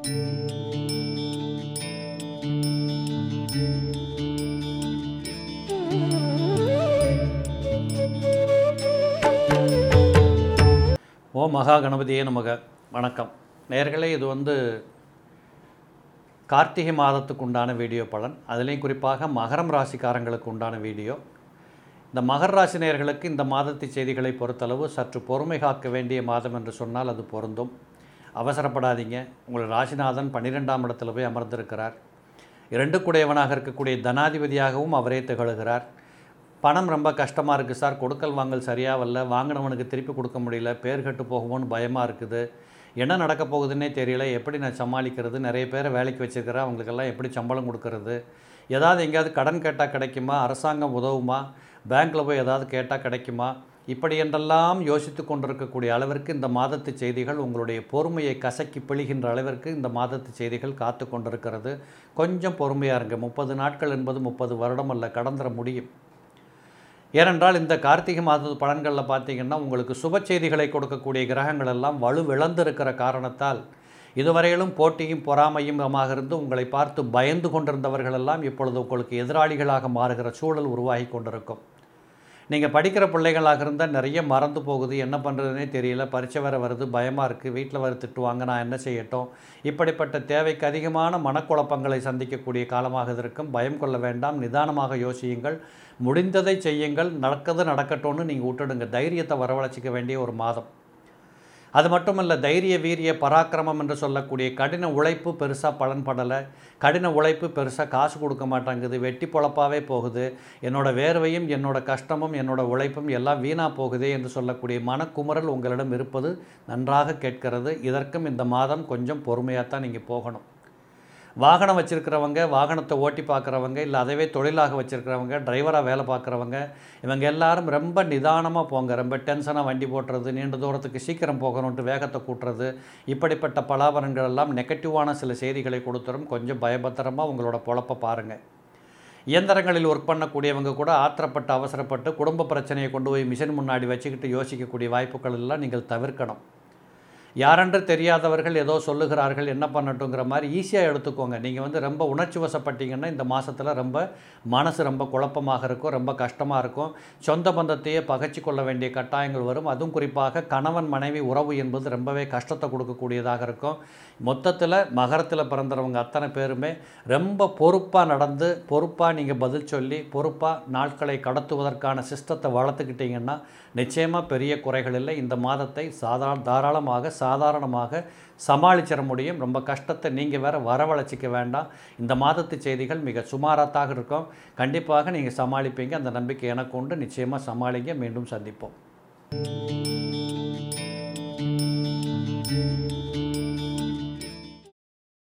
ஓ மகா கணபதியே நமக வணக்கம் நேர்களே இது வந்து கார்த்திகை மாதத்துக்கு உண்டான வீடியோ பலன் அதுலேயும் குறிப்பாக மகரம் ராசிக்காரங்களுக்கு உண்டான வீடியோ இந்த மகர ராசி நேயர்களுக்கு இந்த மாதத்து செய்திகளை பொறுத்தளவு சற்று பொறுமை காக்க வேண்டிய மாதம் என்று சொன்னால் அது பொருந்தும் அவசரப்படாதீங்க உங்கள் ராசிநாதன் பன்னிரெண்டாம் இடத்துல போய் அமர்ந்திருக்கிறார் இரண்டு குடையவனாக இருக்கக்கூடிய தனாதிபதியாகவும் அவரே திகழுகிறார் பணம் ரொம்ப கஷ்டமாக இருக்குது சார் கொடுக்கல் வாங்கல் சரியாக வரல வாங்கினவனுக்கு திருப்பி கொடுக்க முடியல பேர் கெட்டு போகுமோன்னு பயமாக இருக்குது என்ன நடக்க போகுதுன்னே தெரியல எப்படி நான் சமாளிக்கிறது நிறைய பேரை வேலைக்கு வச்சுருக்கிறேன் அவங்களுக்கெல்லாம் எப்படி சம்பளம் கொடுக்கறது ஏதாவது எங்கேயாவது கடன் கேட்டால் கிடைக்குமா அரசாங்கம் உதவுமா பேங்க்கில் போய் ஏதாவது கேட்டால் கிடைக்குமா இப்படி என்றெல்லாம் யோசித்து கொண்டிருக்கக்கூடிய அளவிற்கு இந்த மாதத்து செய்திகள் உங்களுடைய பொறுமையை கசக்கி பிழிகின்ற அளவிற்கு இந்த மாதத்து செய்திகள் காத்து கொண்டிருக்கிறது கொஞ்சம் பொறுமையாக இருங்க முப்பது நாட்கள் என்பது முப்பது வருடம் அல்ல கடந்துட முடியும் ஏனென்றால் இந்த கார்த்திகை மாத பலன்களில் பார்த்தீங்கன்னா உங்களுக்கு சுப செய்திகளை கொடுக்கக்கூடிய கிரகங்கள் எல்லாம் வலுவிழந்திருக்கிற காரணத்தால் இதுவரையிலும் போட்டியும் பொறாமையுமாக இருந்து உங்களை பார்த்து பயந்து கொண்டிருந்தவர்கள் எல்லாம் இப்பொழுது உங்களுக்கு எதிராளிகளாக மாறுகிற சூழல் உருவாகி கொண்டிருக்கும் நீங்கள் படிக்கிற பிள்ளைகளாக இருந்தால் நிறைய மறந்து போகுது என்ன பண்ணுறதுனே தெரியல பரீட்சை வேறு வருது பயமாக இருக்குது வீட்டில் வர திட்டுவாங்க நான் என்ன செய்யட்டும் இப்படிப்பட்ட தேவைக்கு அதிகமான மனக்குழப்பங்களை சந்திக்கக்கூடிய காலமாக இது இருக்கும் பயம் கொள்ள வேண்டாம் நிதானமாக யோசியுங்கள் முடிந்ததை செய்யுங்கள் நடக்கிறது நடக்கட்டும்னு நீங்கள் விட்டுடுங்க தைரியத்தை வரவழைச்சிக்க வேண்டிய ஒரு மாதம் அது மட்டுமல்ல தைரிய வீரிய பராக்கிரமம் என்று சொல்லக்கூடிய கடின உழைப்பு பெருசாக பலன் படலை கடின உழைப்பு பெருசாக காசு கொடுக்க மாட்டேங்குது வெட்டி பொழப்பாவே போகுது என்னோட வேர்வையும் என்னோட கஷ்டமும் என்னோட உழைப்பும் எல்லாம் வீணாக போகுதே என்று சொல்லக்கூடிய மனக்குமுறல் உங்களிடம் இருப்பது நன்றாக கேட்கிறது இதற்கும் இந்த மாதம் கொஞ்சம் பொறுமையாக தான் நீங்கள் போகணும் வாகனம் வச்சுருக்கிறவங்க வாகனத்தை ஓட்டி பார்க்குறவங்க இல்லை அதவே தொழிலாக வச்சுருக்கிறவங்க டிரைவராக வேலை பார்க்குறவங்க இவங்க எல்லாரும் ரொம்ப நிதானமாக போங்க ரொம்ப டென்ஷனாக வண்டி போட்டுறது நீண்ட தூரத்துக்கு சீக்கிரம் போகணுன்ட்டு வேகத்தை கூட்டுறது இப்படிப்பட்ட பலாபலன்கள் எல்லாம் நெகட்டிவான சில செய்திகளை கொடுத்துரும் கொஞ்சம் பயபத்திரமாக உங்களோட பொழப்பை பாருங்கள் இயந்திரங்களில் ஒர்க் பண்ணக்கூடியவங்க கூட ஆத்திரப்பட்டு அவசரப்பட்டு குடும்ப பிரச்சனையை கொண்டு போய் மிஷின் முன்னாடி வச்சுக்கிட்டு யோசிக்கக்கூடிய வாய்ப்புகள் எல்லாம் நீங்கள் தவிர்க்கணும் யாரென்று தெரியாதவர்கள் ஏதோ சொல்லுகிறார்கள் என்ன பண்ணட்டுங்கிற மாதிரி ஈஸியாக எடுத்துக்கோங்க நீங்கள் வந்து ரொம்ப உணர்ச்சி வசப்பட்டீங்கன்னா இந்த மாதத்தில் ரொம்ப மனசு ரொம்ப குழப்பமாக இருக்கும் ரொம்ப கஷ்டமாக இருக்கும் சொந்த பந்தத்தையே பகைச்சி கொள்ள வேண்டிய கட்டாயங்கள் வரும் அதுவும் குறிப்பாக கணவன் மனைவி உறவு என்பது ரொம்பவே கஷ்டத்தை கொடுக்கக்கூடியதாக இருக்கும் மொத்தத்தில் மகரத்தில் பிறந்தவங்க அத்தனை பேருமே ரொம்ப பொறுப்பாக நடந்து பொறுப்பாக நீங்கள் பதில் சொல்லி பொறுப்பாக நாட்களை கடத்துவதற்கான சிஸ்டத்தை வளர்த்துக்கிட்டிங்கன்னா நிச்சயமாக பெரிய குறைகள் இல்லை இந்த மாதத்தை சாதா தாராளமாக சாதாரணமாக சமாளிச்சிட முடியும் ரொம்ப கஷ்டத்தை நீங்கள் வேறு வரவழைச்சிக்க வேண்டாம் இந்த மாதத்து செய்திகள் மிக சுமாராத்தாக இருக்கும் கண்டிப்பாக நீங்கள் சமாளிப்பீங்க அந்த நம்பிக்கை எனக்கு உண்டு நிச்சயமாக சமாளிங்க மீண்டும் சந்திப்போம்